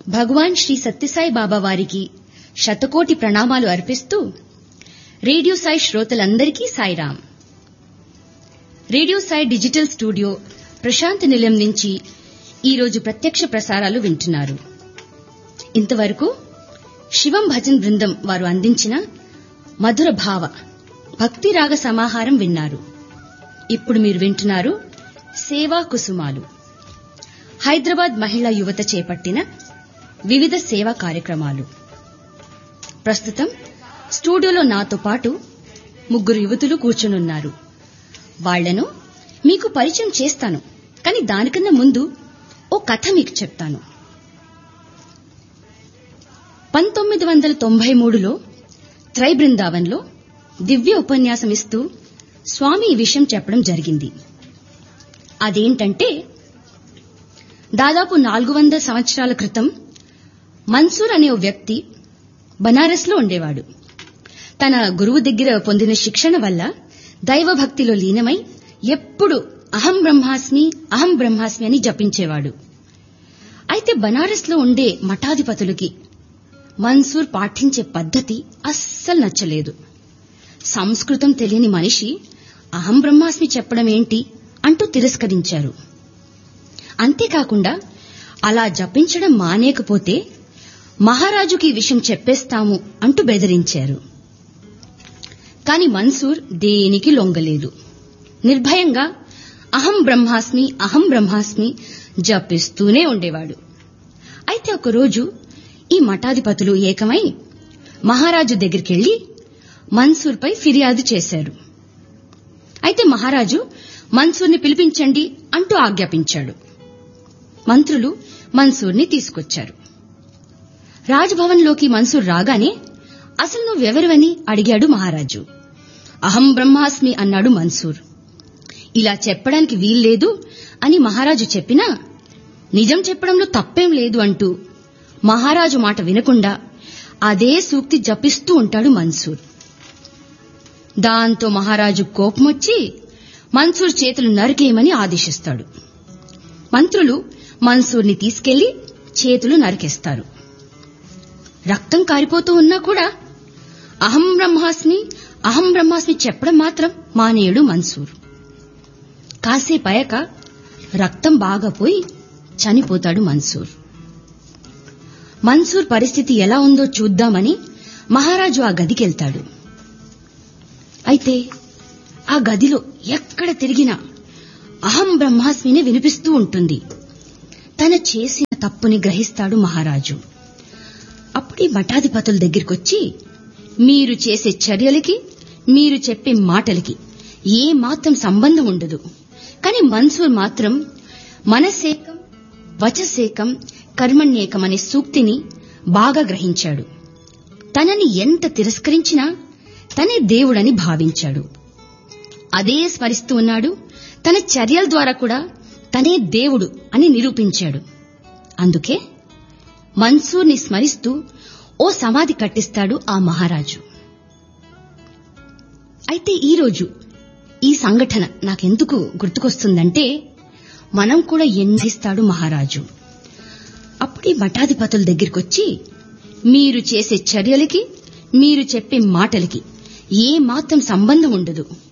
భగవాన్ శ్రీ సత్యసాయి బాబా వారికి శతకోటి ప్రణామాలు అర్పిస్తూ రేడియో సాయి శ్రోతలందరికీ Sairam radio Sai digital studio Prasanthi Nilayam నుంచి ఈరోజు ప్రత్యక్ష ప్రసారాలు వింటున్నారు ఇంతవరకు శివం భజన్ బృందం వారు అందించిన మధుర భావ భక్తి రాగ సమాహారం విన్నారు ఇప్పుడు మీరు వింటున్నారు సేవా కుసుమాలు హైదరాబాద్ మహిళా యువత చేపట్టిన వివిధ సేవా కార్యక్రమాలు ప్రస్తుతం స్టూడియోలో నాతో పాటు ముగ్గురు యువతులు కూర్చునున్నారు వాళ్లను మీకు పరిచయం చేస్తాను కానీ దానికన్నా ముందు ఓ కథ మీకు చెప్తాను పంతొమ్మిది వందల తొంభై మూడులో త్రై బృందావన్లో దివ్య ఉపన్యాసం ఇస్తూ స్వామి ఈ విషయం చెప్పడం జరిగింది అదేంటంటే దాదాపు నాలుగు వందల సంవత్సరాల క్రితం మన్సూర్ అనే ఓ వ్యక్తి బనారస్లో ఉండేవాడు తన గురువు దగ్గర పొందిన శిక్షణ వల్ల దైవభక్తిలో లీనమై ఎప్పుడు అహం బ్రహ్మాస్మి అహం బ్రహ్మాస్మి అని జపించేవాడు అయితే బనారస్లో ఉండే మఠాధిపతులకి మన్సూర్ పాటించే పద్ధతి అస్సలు నచ్చలేదు సంస్కృతం తెలియని మనిషి అహం బ్రహ్మాస్మి చెప్పడం ఏంటి అంటూ తిరస్కరించారు అంతేకాకుండా అలా జపించడం మానేకపోతే మహారాజుకి ఈ విషయం చెప్పేస్తాము అంటూ బెదిరించారు కాని మన్సూర్ దేనికి లొంగలేదు నిర్భయంగా అహం బ్రహ్మాస్మి అహం బ్రహ్మాస్మి జపిస్తూనే ఉండేవాడు అయితే ఒకరోజు ఈ మఠాధిపతులు ఏకమై మహారాజు దగ్గరికెళ్లి మన్సూర్పై ఫిర్యాదు చేశారు అయితే మహారాజు మన్సూర్ని పిలిపించండి అంటూ ఆజ్ఞాపించాడు మంత్రులు మన్సూర్ని తీసుకొచ్చారు రాజ్భవన్లోకి మన్సూర్ రాగానే అసలు నువ్వెవరివని అడిగాడు మహారాజు అహం బ్రహ్మాస్మి అన్నాడు మన్సూర్ ఇలా చెప్పడానికి వీల్లేదు అని మహారాజు చెప్పినా నిజం చెప్పడంలో తప్పేం లేదు అంటూ మహారాజు మాట వినకుండా అదే సూక్తి జపిస్తూ ఉంటాడు మన్సూర్ దాంతో మహారాజు కోపమొచ్చి మన్సూర్ చేతులు నరికేయమని ఆదేశిస్తాడు మంత్రులు మన్సూర్ని తీసుకెళ్లి చేతులు నరికేస్తారు రక్తం కారిపోతూ ఉన్నా కూడా అహం బ్రహ్మాస్మి అహం బ్రహ్మాస్మి చెప్పడం మాత్రం మానేయుడు మన్సూర్ కాసేపయక రక్తం బాగా పోయి చనిపోతాడు మన్సూర్ మన్సూర్ పరిస్థితి ఎలా ఉందో చూద్దామని మహారాజు ఆ గదికెళ్తాడు అయితే ఆ గదిలో ఎక్కడ తిరిగినా అహం బ్రహ్మాస్మిని వినిపిస్తూ ఉంటుంది తన చేసిన తప్పుని గ్రహిస్తాడు మహారాజు అప్పుడే మఠాధిపతుల దగ్గరికొచ్చి మీరు చేసే చర్యలకి మీరు చెప్పే మాటలకి ఏ మాత్రం సంబంధం ఉండదు కాని మన్సూర్ మాత్రం మనసేకం వచసేకం కర్మణ్యేకం అనే సూక్తిని బాగా గ్రహించాడు తనని ఎంత తిరస్కరించినా తనే దేవుడని భావించాడు అదే స్మరిస్తూ ఉన్నాడు తన చర్యల ద్వారా కూడా తనే దేవుడు అని నిరూపించాడు అందుకే మన్సూర్ని స్మరిస్తూ ఓ సమాధి కట్టిస్తాడు ఆ మహారాజు అయితే ఈరోజు ఈ సంఘటన నాకెందుకు గుర్తుకొస్తుందంటే మనం కూడా ఎన్నిస్తాడు మహారాజు అప్పుడే మఠాధిపతుల దగ్గరికొచ్చి మీరు చేసే చర్యలకి మీరు చెప్పే మాటలకి ఏ మాత్రం సంబంధం ఉండదు